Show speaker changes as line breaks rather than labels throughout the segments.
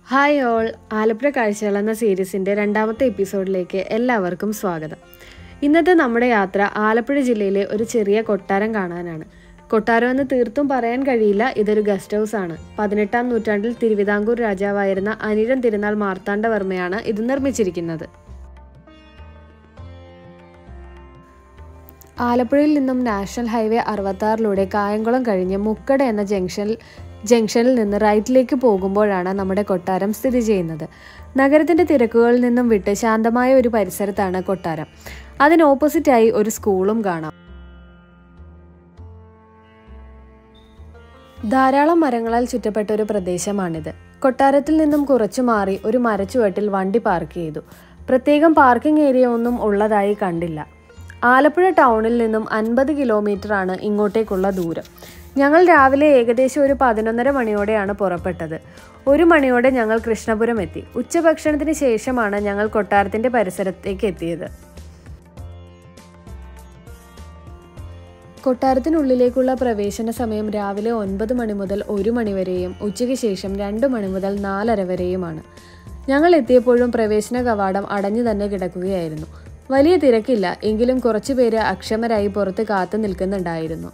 hi all Alappuzha കാഴ്ചകൾ എന്ന സീരീസിൻ്റെ രണ്ടാമത്തെ എപ്പിസോഡിലേക്ക് എല്ലാവർക്കും സ്വാഗതം ഇന്നത്തെ നമ്മുടെ യാത്ര ആലപ്പുഴ ജില്ലയിലെ ഒരു ചെറിയ കൊട്ടാരം കാണാനാണ് കൊട്ടാരം എന്ന് തീർത്തും പറയാൻ കഴിയില്ല ഇതൊരു ഗസ്റ്റ് ഹൗസ് ആണ് പതിനെട്ടാം നൂറ്റാണ്ടിൽ തിരുവിതാംകൂർ രാജാവായിരുന്ന അനിഴം തിരുനാൾ മാർത്താണ്ഡവർമ്മയാണ് ഇത് നിർമ്മിച്ചിരിക്കുന്നത് ആലപ്പുഴയിൽ നിന്നും നാഷണൽ ഹൈവേ അറുപത്താറിലൂടെ കായംകുളം കഴിഞ്ഞ് മുക്കട എന്ന ജംഗ്ഷനിൽ ജംഗ്ഷനിൽ നിന്ന് റൈറ്റിലേക്ക് പോകുമ്പോഴാണ് നമ്മുടെ കൊട്ടാരം സ്ഥിതി ചെയ്യുന്നത് നഗരത്തിന്റെ തിരക്കുകളിൽ നിന്നും വിട്ട് ശാന്തമായ ഒരു പരിസരത്താണ് കൊട്ടാരം അതിന് ഓപ്പോസിറ്റായി ഒരു സ്കൂളും കാണാം ധാരാളം മരങ്ങളാൽ ചുറ്റപ്പെട്ട ഒരു പ്രദേശമാണിത് കൊട്ടാരത്തിൽ നിന്നും കുറച്ചു മാറി ഒരു മരച്ചുവട്ടിൽ വണ്ടി പാർക്ക് ചെയ്തു പ്രത്യേകം പാർക്കിംഗ് ഏരിയ ഒന്നും ഉള്ളതായി കണ്ടില്ല ആലപ്പുഴ ടൗണിൽ നിന്നും അൻപത് കിലോമീറ്റർ ആണ് ഇങ്ങോട്ടേക്കുള്ള ദൂരം ഞങ്ങൾ രാവിലെ ഏകദേശം ഒരു പതിനൊന്നര മണിയോടെയാണ് പുറപ്പെട്ടത് ഒരു മണിയോടെ ഞങ്ങൾ കൃഷ്ണപുരം എത്തി ഉച്ചഭക്ഷണത്തിന് ശേഷമാണ് ഞങ്ങൾ കൊട്ടാരത്തിന്റെ പരിസരത്തേക്ക് എത്തിയത് കൊട്ടാരത്തിനുള്ളിലേക്കുള്ള പ്രവേശന സമയം രാവിലെ ഒൻപത് മണി മുതൽ ഒരു മണി വരെയും ഉച്ചയ്ക്ക് ശേഷം രണ്ട് മണി മുതൽ നാലര വരെയുമാണ് ഞങ്ങൾ എത്തിയപ്പോഴും പ്രവേശന കവാടം അടഞ്ഞു തന്നെ കിടക്കുകയായിരുന്നു വലിയ തിരക്കില്ല എങ്കിലും കുറച്ചുപേര് അക്ഷമരായി പുറത്ത് കാത്തു നിൽക്കുന്നുണ്ടായിരുന്നു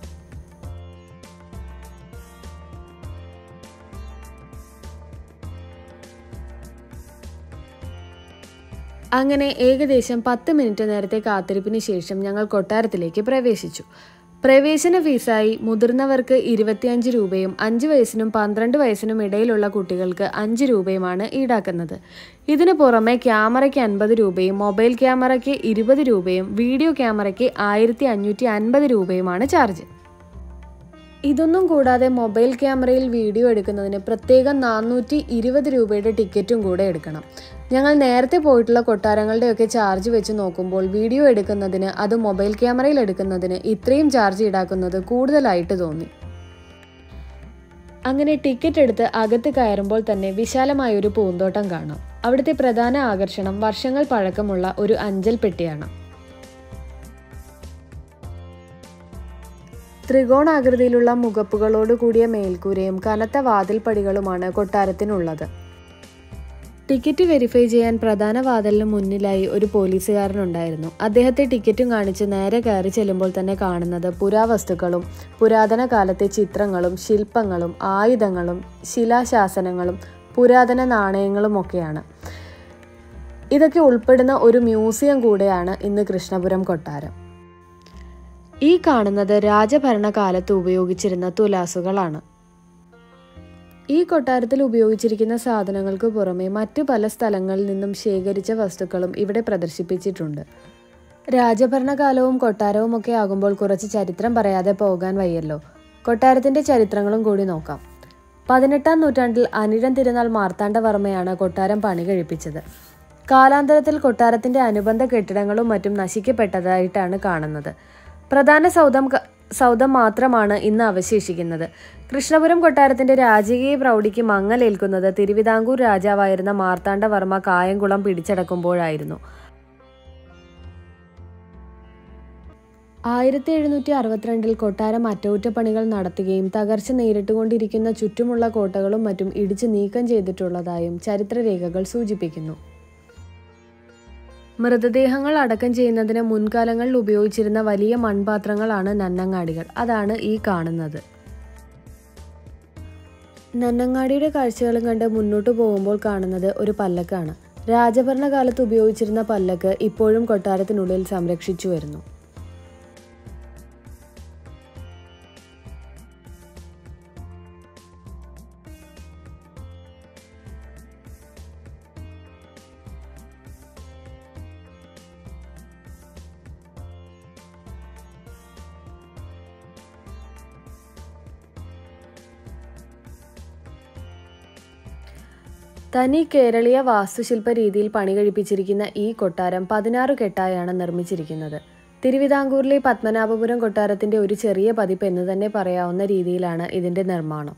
അങ്ങനെ ഏകദേശം പത്ത് മിനിറ്റ് നേരത്തെ കാത്തിരിപ്പിന് ശേഷം ഞങ്ങൾ കൊട്ടാരത്തിലേക്ക് പ്രവേശിച്ചു പ്രവേശന ഫീസായി മുതിർന്നവർക്ക് ഇരുപത്തിയഞ്ച് രൂപയും അഞ്ച് വയസ്സിനും പന്ത്രണ്ട് വയസ്സിനും ഇടയിലുള്ള കുട്ടികൾക്ക് അഞ്ച് രൂപയുമാണ് ഈടാക്കുന്നത് ഇതിനു പുറമെ ക്യാമറയ്ക്ക് അൻപത് രൂപയും മൊബൈൽ ക്യാമറയ്ക്ക് ഇരുപത് രൂപയും വീഡിയോ ക്യാമറയ്ക്ക് ആയിരത്തി അഞ്ഞൂറ്റി അൻപത് രൂപയുമാണ് ചാർജ് ഇതൊന്നും കൂടാതെ മൊബൈൽ ക്യാമറയിൽ വീഡിയോ എടുക്കുന്നതിന് പ്രത്യേകം നാനൂറ്റി ഇരുപത് രൂപയുടെ ടിക്കറ്റും കൂടെ എടുക്കണം ഞങ്ങൾ നേരത്തെ പോയിട്ടുള്ള കൊട്ടാരങ്ങളുടെയൊക്കെ ചാർജ് വെച്ച് നോക്കുമ്പോൾ വീഡിയോ എടുക്കുന്നതിന് അത് മൊബൈൽ ക്യാമറയിൽ എടുക്കുന്നതിന് ഇത്രയും ചാർജ് ഈടാക്കുന്നത് കൂടുതലായിട്ട് തോന്നി അങ്ങനെ ടിക്കറ്റ് എടുത്ത് അകത്ത് കയറുമ്പോൾ തന്നെ വിശാലമായൊരു പൂന്തോട്ടം കാണാം അവിടുത്തെ പ്രധാന ആകർഷണം വർഷങ്ങൾ പഴക്കമുള്ള ഒരു അഞ്ചൽ പെട്ടിയാണ് ത്രികോണാകൃതിയിലുള്ള മുഖപ്പുകളോട് കൂടിയ മേൽക്കൂരയും കനത്ത വാതിൽപ്പടികളുമാണ് കൊട്ടാരത്തിനുള്ളത് ടിക്കറ്റ് വെരിഫൈ ചെയ്യാൻ പ്രധാന വാതിലിന് മുന്നിലായി ഒരു പോലീസുകാരനുണ്ടായിരുന്നു അദ്ദേഹത്തെ ടിക്കറ്റും കാണിച്ച് നേരെ കയറി ചെല്ലുമ്പോൾ തന്നെ കാണുന്നത് പുരാവസ്തുക്കളും പുരാതന കാലത്തെ ചിത്രങ്ങളും ശില്പങ്ങളും ആയുധങ്ങളും ശിലാശാസനങ്ങളും പുരാതന നാണയങ്ങളും ഒക്കെയാണ് ഇതൊക്കെ ഉൾപ്പെടുന്ന ഒരു മ്യൂസിയം കൂടെയാണ് ഇന്ന് കൃഷ്ണപുരം കൊട്ടാരം ഈ കാണുന്നത് രാജഭരണകാലത്ത് ഉപയോഗിച്ചിരുന്ന തുലാസുകളാണ് ഈ കൊട്ടാരത്തിൽ ഉപയോഗിച്ചിരിക്കുന്ന സാധനങ്ങൾക്ക് പുറമെ മറ്റു പല സ്ഥലങ്ങളിൽ നിന്നും ശേഖരിച്ച വസ്തുക്കളും ഇവിടെ പ്രദർശിപ്പിച്ചിട്ടുണ്ട് രാജഭരണകാലവും കൊട്ടാരവും ഒക്കെ ആകുമ്പോൾ കുറച്ച് ചരിത്രം പറയാതെ പോകാൻ വയ്യല്ലോ കൊട്ടാരത്തിന്റെ ചരിത്രങ്ങളും കൂടി നോക്കാം പതിനെട്ടാം നൂറ്റാണ്ടിൽ അനിഴം തിരുനാൾ മാർത്താണ്ഡവർമ്മയാണ് കൊട്ടാരം പണി കഴിപ്പിച്ചത് കാലാന്തരത്തിൽ കൊട്ടാരത്തിന്റെ അനുബന്ധ കെട്ടിടങ്ങളും മറ്റും നശിക്കപ്പെട്ടതായിട്ടാണ് കാണുന്നത് പ്രധാന സൗധം സൗധം മാത്രമാണ് ഇന്ന് അവശേഷിക്കുന്നത് കൃഷ്ണപുരം കൊട്ടാരത്തിന്റെ രാജകീയ പ്രൗഢിക്ക് മങ്ങലേൽക്കുന്നത് തിരുവിതാംകൂർ രാജാവായിരുന്ന മാർത്താണ്ഡവർമ്മ കായംകുളം പിടിച്ചടക്കുമ്പോഴായിരുന്നു ആയിരത്തി എഴുന്നൂറ്റി അറുപത്തിരണ്ടിൽ കൊട്ടാരം അറ്റകുറ്റപ്പണികൾ നടത്തുകയും തകർച്ച നേരിട്ടുകൊണ്ടിരിക്കുന്ന ചുറ്റുമുള്ള കോട്ടകളും മറ്റും ഇടിച്ചു നീക്കം ചെയ്തിട്ടുള്ളതായും ചരിത്രരേഖകൾ സൂചിപ്പിക്കുന്നു മൃതദേഹങ്ങൾ അടക്കം ചെയ്യുന്നതിന് മുൻകാലങ്ങളിൽ ഉപയോഗിച്ചിരുന്ന വലിയ മൺപാത്രങ്ങളാണ് നന്നങ്ങാടികൾ അതാണ് ഈ കാണുന്നത് നന്നങ്ങാടിയുടെ കാഴ്ചകളും കണ്ട് മുന്നോട്ട് പോകുമ്പോൾ കാണുന്നത് ഒരു പല്ലക്കാണ് രാജഭരണകാലത്ത് ഉപയോഗിച്ചിരുന്ന പല്ലക്ക് ഇപ്പോഴും കൊട്ടാരത്തിനുള്ളിൽ സംരക്ഷിച്ചു വരുന്നു തനി കേരളീയ വാസ്തുശില്പ രീതിയിൽ പണി കഴിപ്പിച്ചിരിക്കുന്ന ഈ കൊട്ടാരം പതിനാറ് കെട്ടായാണ് നിർമ്മിച്ചിരിക്കുന്നത് തിരുവിതാംകൂറിലെ പത്മനാഭപുരം കൊട്ടാരത്തിന്റെ ഒരു ചെറിയ പതിപ്പ് എന്ന് തന്നെ പറയാവുന്ന രീതിയിലാണ് ഇതിന്റെ നിർമ്മാണം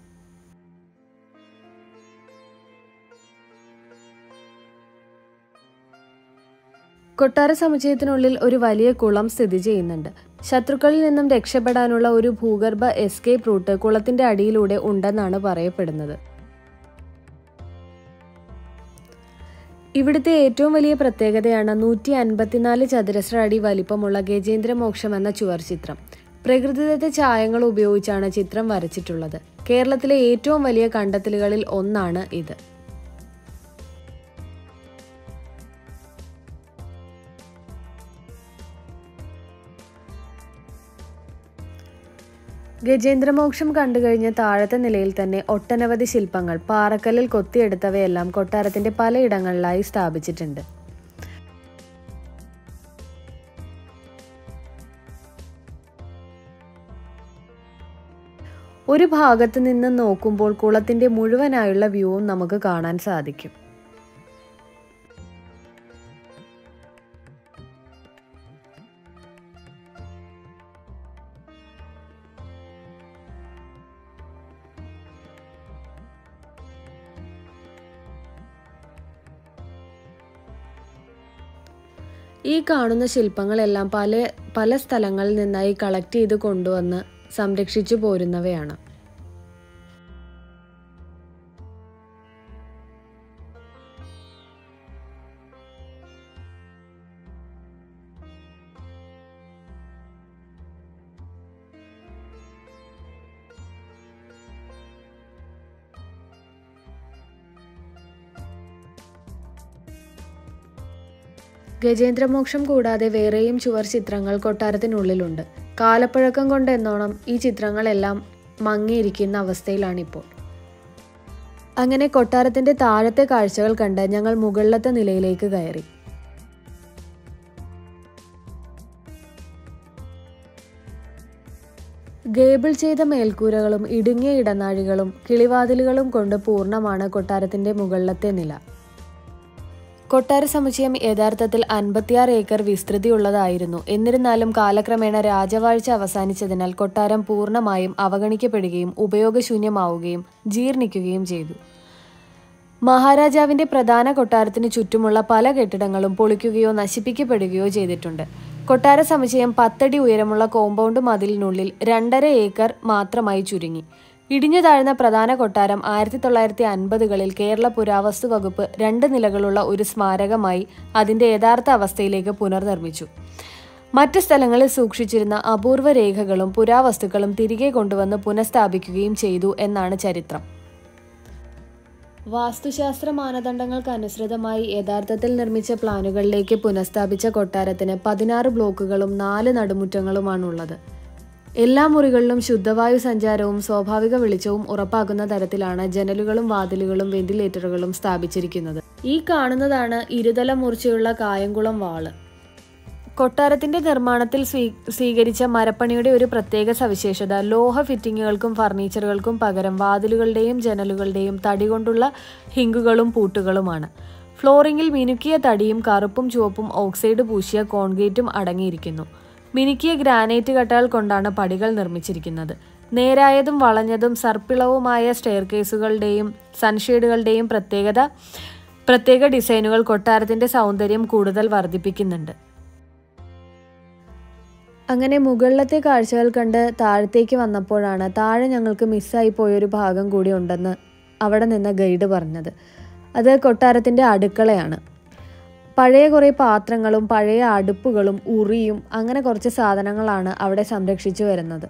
കൊട്ടാര സമുച്ചയത്തിനുള്ളിൽ ഒരു വലിയ കുളം സ്ഥിതി ചെയ്യുന്നുണ്ട് ശത്രുക്കളിൽ നിന്നും രക്ഷപ്പെടാനുള്ള ഒരു ഭൂഗർഭ എസ്കേപ്പ് റൂട്ട് കുളത്തിന്റെ അടിയിലൂടെ ഉണ്ടെന്നാണ് പറയപ്പെടുന്നത് ഇവിടുത്തെ ഏറ്റവും വലിയ പ്രത്യേകതയാണ് നൂറ്റി അൻപത്തിനാല് ചതുരശ്ര അടി വലിപ്പമുള്ള ഗജേന്ദ്രമോക്ഷം എന്ന ചുവർ ചിത്രം പ്രകൃതിദത്ത ഛായങ്ങൾ ഉപയോഗിച്ചാണ് ചിത്രം വരച്ചിട്ടുള്ളത് കേരളത്തിലെ ഏറ്റവും വലിയ കണ്ടെത്തലുകളിൽ ഒന്നാണ് ഇത് ഗജേന്ദ്രമോക്ഷം കണ്ടുകഴിഞ്ഞ താഴത്തെ നിലയിൽ തന്നെ ഒട്ടനവധി ശില്പങ്ങൾ പാറക്കല്ലിൽ കൊത്തിയെടുത്തവയെല്ലാം കൊട്ടാരത്തിന്റെ പലയിടങ്ങളിലായി സ്ഥാപിച്ചിട്ടുണ്ട് ഒരു ഭാഗത്ത് നിന്ന് നോക്കുമ്പോൾ കുളത്തിന്റെ മുഴുവനായുള്ള വ്യൂവും നമുക്ക് കാണാൻ സാധിക്കും ഈ കാണുന്ന ശില്പങ്ങളെല്ലാം പല പല സ്ഥലങ്ങളിൽ നിന്നായി കളക്ട് ചെയ്ത് കൊണ്ടുവന്ന് സംരക്ഷിച്ചു പോരുന്നവയാണ് ഗജേന്ദ്രമോക്ഷം കൂടാതെ വേറെയും ചുവർ ചിത്രങ്ങൾ കൊട്ടാരത്തിനുള്ളിലുണ്ട് കാലപ്പഴക്കം കൊണ്ട് എന്നോണം ഈ ചിത്രങ്ങളെല്ലാം മങ്ങിയിരിക്കുന്ന അവസ്ഥയിലാണിപ്പോൾ അങ്ങനെ കൊട്ടാരത്തിന്റെ താഴത്തെ കാഴ്ചകൾ കണ്ട് ഞങ്ങൾ മുകളിലത്തെ നിലയിലേക്ക് കയറി ഗേബിൾ ചെയ്ത മേൽക്കൂരകളും ഇടുങ്ങിയ ഇടനാഴികളും കിളിവാതിലുകളും കൊണ്ട് പൂർണ്ണമാണ് കൊട്ടാരത്തിന്റെ മുകളിലത്തെ നില കൊട്ടാര സമുച്ചയം യഥാർത്ഥത്തിൽ അൻപത്തിയാറ് ഏക്കർ വിസ്തൃതിയുള്ളതായിരുന്നു എന്നിരുന്നാലും കാലക്രമേണ രാജവാഴ്ച അവസാനിച്ചതിനാൽ കൊട്ടാരം പൂർണ്ണമായും അവഗണിക്കപ്പെടുകയും ഉപയോഗശൂന്യമാവുകയും ജീർണിക്കുകയും ചെയ്തു മഹാരാജാവിന്റെ പ്രധാന കൊട്ടാരത്തിന് ചുറ്റുമുള്ള പല കെട്ടിടങ്ങളും പൊളിക്കുകയോ നശിപ്പിക്കപ്പെടുകയോ ചെയ്തിട്ടുണ്ട് കൊട്ടാര സമുച്ചയം പത്തടി ഉയരമുള്ള കോമ്പൗണ്ട് മതിലിനുള്ളിൽ രണ്ടര ഏക്കർ മാത്രമായി ചുരുങ്ങി ഇടിഞ്ഞു താഴ്ന്ന പ്രധാന കൊട്ടാരം ആയിരത്തി തൊള്ളായിരത്തി അൻപതുകളിൽ കേരള പുരാവസ്തു വകുപ്പ് രണ്ട് നിലകളുള്ള ഒരു സ്മാരകമായി അതിന്റെ യഥാർത്ഥ അവസ്ഥയിലേക്ക് പുനർനിർമ്മിച്ചു മറ്റ് സ്ഥലങ്ങളിൽ സൂക്ഷിച്ചിരുന്ന അപൂർവ രേഖകളും പുരാവസ്തുക്കളും തിരികെ കൊണ്ടുവന്ന് പുനഃസ്ഥാപിക്കുകയും ചെയ്തു എന്നാണ് ചരിത്രം വാസ്തുശാസ്ത്ര മാനദണ്ഡങ്ങൾക്ക് അനുസൃതമായി യഥാർത്ഥത്തിൽ നിർമ്മിച്ച പ്ലാനുകളിലേക്ക് പുനഃസ്ഥാപിച്ച കൊട്ടാരത്തിന് പതിനാറ് ബ്ലോക്കുകളും നാല് നടുമുറ്റങ്ങളുമാണുള്ളത് എല്ലാ മുറികളിലും ശുദ്ധവായു സഞ്ചാരവും സ്വാഭാവിക വെളിച്ചവും ഉറപ്പാക്കുന്ന തരത്തിലാണ് ജനലുകളും വാതിലുകളും വെന്റിലേറ്ററുകളും സ്ഥാപിച്ചിരിക്കുന്നത് ഈ കാണുന്നതാണ് ഇരുതല മൂർച്ചയുള്ള കായംകുളം വാള് കൊട്ടാരത്തിന്റെ നിർമ്മാണത്തിൽ സ്വീ സ്വീകരിച്ച മരപ്പണിയുടെ ഒരു പ്രത്യേക സവിശേഷത ലോഹ ഫിറ്റിങ്ങുകൾക്കും ഫർണിച്ചറുകൾക്കും പകരം വാതിലുകളുടെയും ജനലുകളുടെയും തടി കൊണ്ടുള്ള ഹിങ്കുകളും പൂട്ടുകളുമാണ് ഫ്ലോറിംഗിൽ മിനുക്കിയ തടിയും കറുപ്പും ചുവപ്പും ഓക്സൈഡ് പൂശിയ കോൺക്രീറ്റും അടങ്ങിയിരിക്കുന്നു മിനുക്കിയ ഗ്രാനൈറ്റ് കട്ടകൾ കൊണ്ടാണ് പടികൾ നിർമ്മിച്ചിരിക്കുന്നത് നേരായതും വളഞ്ഞതും സർപ്പിളവുമായ സ്റ്റെയർ കേസുകളുടെയും സൺഷെയ്ഡുകളുടെയും പ്രത്യേകത പ്രത്യേക ഡിസൈനുകൾ കൊട്ടാരത്തിന്റെ സൗന്ദര്യം കൂടുതൽ വർദ്ധിപ്പിക്കുന്നുണ്ട് അങ്ങനെ മുകളിലത്തെ കാഴ്ചകൾ കണ്ട് താഴത്തേക്ക് വന്നപ്പോഴാണ് താഴെ ഞങ്ങൾക്ക് മിസ്സായി പോയൊരു ഭാഗം കൂടി ഉണ്ടെന്ന് അവിടെ നിന്ന് ഗൈഡ് പറഞ്ഞത് അത് കൊട്ടാരത്തിൻ്റെ അടുക്കളയാണ് പഴയ കുറേ പാത്രങ്ങളും പഴയ അടുപ്പുകളും ഉറിയും അങ്ങനെ കുറച്ച് സാധനങ്ങളാണ് അവിടെ സംരക്ഷിച്ചു വരുന്നത്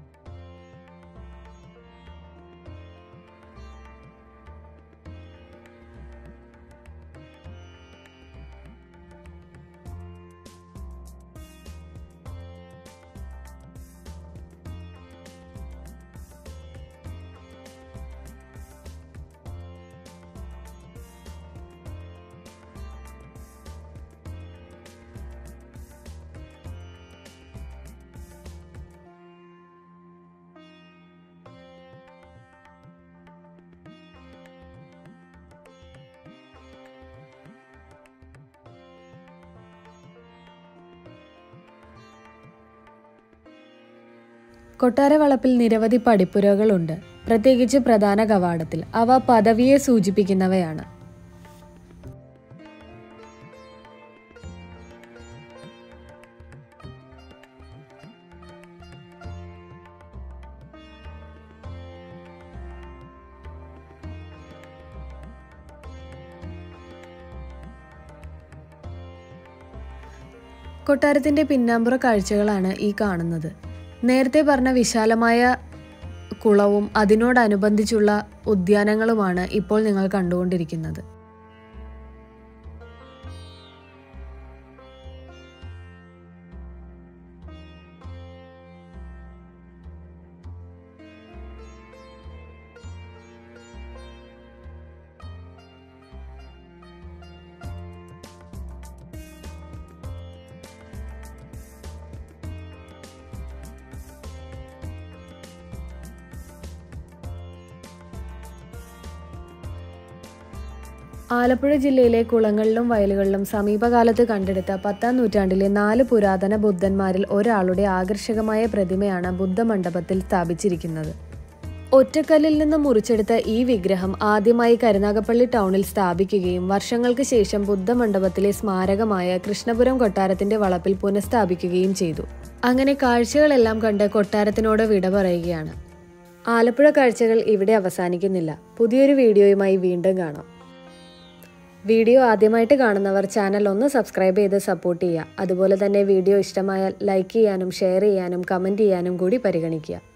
കൊട്ടാരവളപ്പിൽ നിരവധി പടിപ്പുരകളുണ്ട് പ്രത്യേകിച്ച് പ്രധാന കവാടത്തിൽ അവ പദവിയെ സൂചിപ്പിക്കുന്നവയാണ് കൊട്ടാരത്തിൻ്റെ പിന്നാമ്പുറ കാഴ്ചകളാണ് ഈ കാണുന്നത് നേരത്തെ പറഞ്ഞ വിശാലമായ കുളവും അതിനോടനുബന്ധിച്ചുള്ള ഉദ്യാനങ്ങളുമാണ് ഇപ്പോൾ നിങ്ങൾ കണ്ടുകൊണ്ടിരിക്കുന്നത് ആലപ്പുഴ ജില്ലയിലെ കുളങ്ങളിലും വയലുകളിലും സമീപകാലത്ത് കണ്ടെടുത്ത പത്താം നൂറ്റാണ്ടിലെ നാല് പുരാതന ബുദ്ധന്മാരിൽ ഒരാളുടെ ആകർഷകമായ പ്രതിമയാണ് ബുദ്ധമണ്ഡപത്തിൽ സ്ഥാപിച്ചിരിക്കുന്നത് ഒറ്റക്കല്ലിൽ നിന്ന് മുറിച്ചെടുത്ത ഈ വിഗ്രഹം ആദ്യമായി കരുനാഗപ്പള്ളി ടൗണിൽ സ്ഥാപിക്കുകയും വർഷങ്ങൾക്ക് ശേഷം ബുദ്ധമണ്ഡപത്തിലെ സ്മാരകമായ കൃഷ്ണപുരം കൊട്ടാരത്തിന്റെ വളപ്പിൽ പുനഃസ്ഥാപിക്കുകയും ചെയ്തു അങ്ങനെ കാഴ്ചകളെല്ലാം കണ്ട് കൊട്ടാരത്തിനോട് വിട പറയുകയാണ് ആലപ്പുഴ കാഴ്ചകൾ ഇവിടെ അവസാനിക്കുന്നില്ല പുതിയൊരു വീഡിയോയുമായി വീണ്ടും കാണാം വീഡിയോ ആദ്യമായിട്ട് കാണുന്നവർ ചാനൽ ഒന്ന് സബ്സ്ക്രൈബ് ചെയ്ത് സപ്പോർട്ട് ചെയ്യുക അതുപോലെ തന്നെ വീഡിയോ ഇഷ്ടമായാൽ ലൈക്ക് ചെയ്യാനും ഷെയർ ചെയ്യാനും കമൻറ്റ് ചെയ്യാനും കൂടി പരിഗണിക്കുക